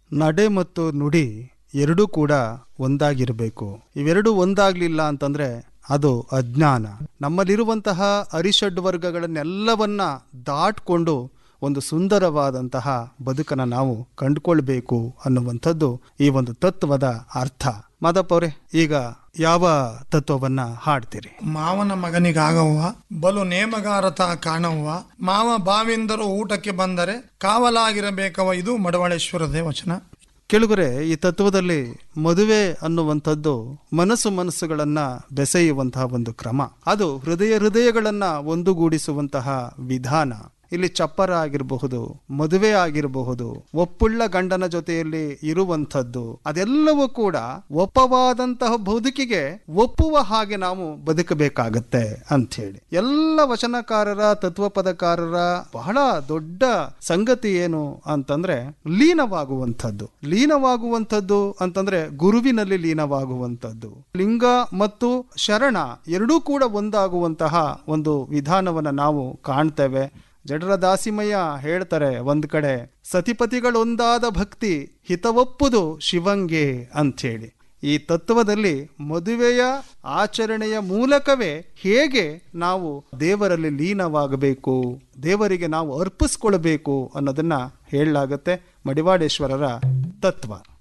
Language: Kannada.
ನಡೆ ಮತ್ತು ನುಡಿ ಎರಡೂ ಕೂಡ ಒಂದಾಗಿರಬೇಕು ಇವೆರಡೂ ಒಂದಾಗ್ಲಿಲ್ಲ ಅಂತಂದ್ರೆ ಅದು ಅಜ್ಞಾನ ನಮ್ಮಲ್ಲಿರುವಂತಹ ಅರಿಷಡ್ ವರ್ಗಗಳನ್ನೆಲ್ಲವನ್ನ ದಾಟ್ಕೊಂಡು ಒಂದು ಸುಂದರವಾದಂತಹ ಬದುಕನ್ನ ನಾವು ಕಂಡುಕೊಳ್ಬೇಕು ಅನ್ನುವಂಥದ್ದು ಈ ಒಂದು ತತ್ವದ ಅರ್ಥ ಮಾದಪ್ಪ ಅವರೇ ಈಗ ಯಾವ ತತ್ವವನ್ನ ಹಾಡ್ತೀರಿ ಮಾವನ ಮಗನಿಗಾಗವ್ವ ಬಲು ನೇಮಗಾರತ ಕಾಣವ್ವ ಮಾವ ಬಾವಿಂದರು ಊಟಕ್ಕೆ ಬಂದರೆ ಕಾವಲಾಗಿರಬೇಕವ ಇದು ಮಡವಾಳೇಶ್ವರದೇ ವಚನ ಕೆಳಗರೆ ಈ ತತ್ವದಲ್ಲಿ ಮದುವೆ ಅನ್ನುವಂಥದ್ದು ಮನಸ್ಸು ಮನಸ್ಸುಗಳನ್ನ ಬೆಸೆಯುವಂತಹ ಒಂದು ಕ್ರಮ ಅದು ಹೃದಯ ಹೃದಯಗಳನ್ನ ಒಂದುಗೂಡಿಸುವಂತಹ ವಿಧಾನ ಇಲ್ಲಿ ಚಪ್ಪರ ಆಗಿರಬಹುದು ಮದುವೆ ಆಗಿರಬಹುದು ಒಪ್ಪುಳ್ಳ ಗಂಡನ ಜೊತೆಯಲ್ಲಿ ಇರುವಂಥದ್ದು ಅದೆಲ್ಲವೂ ಕೂಡ ಒಪ್ಪವಾದಂತಹ ಬದುಕಿಗೆ ಒಪ್ಪುವ ಹಾಗೆ ನಾವು ಬದುಕಬೇಕಾಗತ್ತೆ ಅಂತ ಹೇಳಿ ಎಲ್ಲ ವಚನಕಾರರ ತತ್ವಪದಕಾರರ ಬಹಳ ದೊಡ್ಡ ಸಂಗತಿ ಏನು ಅಂತಂದ್ರೆ ಲೀನವಾಗುವಂಥದ್ದು ಲೀನವಾಗುವಂಥದ್ದು ಅಂತಂದ್ರೆ ಗುರುವಿನಲ್ಲಿ ಲೀನವಾಗುವಂಥದ್ದು ಲಿಂಗ ಮತ್ತು ಶರಣ ಎರಡೂ ಕೂಡ ಒಂದಾಗುವಂತಹ ಒಂದು ವಿಧಾನವನ್ನ ನಾವು ಕಾಣ್ತೇವೆ ಜಡರ ದಾಸಿಮಯ್ಯ ಹೇಳ್ತಾರೆ ಒಂದ್ ಕಡೆ ಸತಿಪತಿಗಳೊಂದಾದ ಭಕ್ತಿ ಹಿತವಪ್ಪುದು ಶಿವಂಗೆ ಅಂಥೇಳಿ ಈ ತತ್ವದಲ್ಲಿ ಮದುವೆಯ ಆಚರಣೆಯ ಮೂಲಕವೇ ಹೇಗೆ ನಾವು ದೇವರಲ್ಲಿ ಲೀನವಾಗಬೇಕು ದೇವರಿಗೆ ನಾವು ಅರ್ಪಿಸ್ಕೊಳ್ಬೇಕು ಅನ್ನೋದನ್ನ ಹೇಳಲಾಗತ್ತೆ ಮಡಿವಾಡೇಶ್ವರರ ತತ್ವ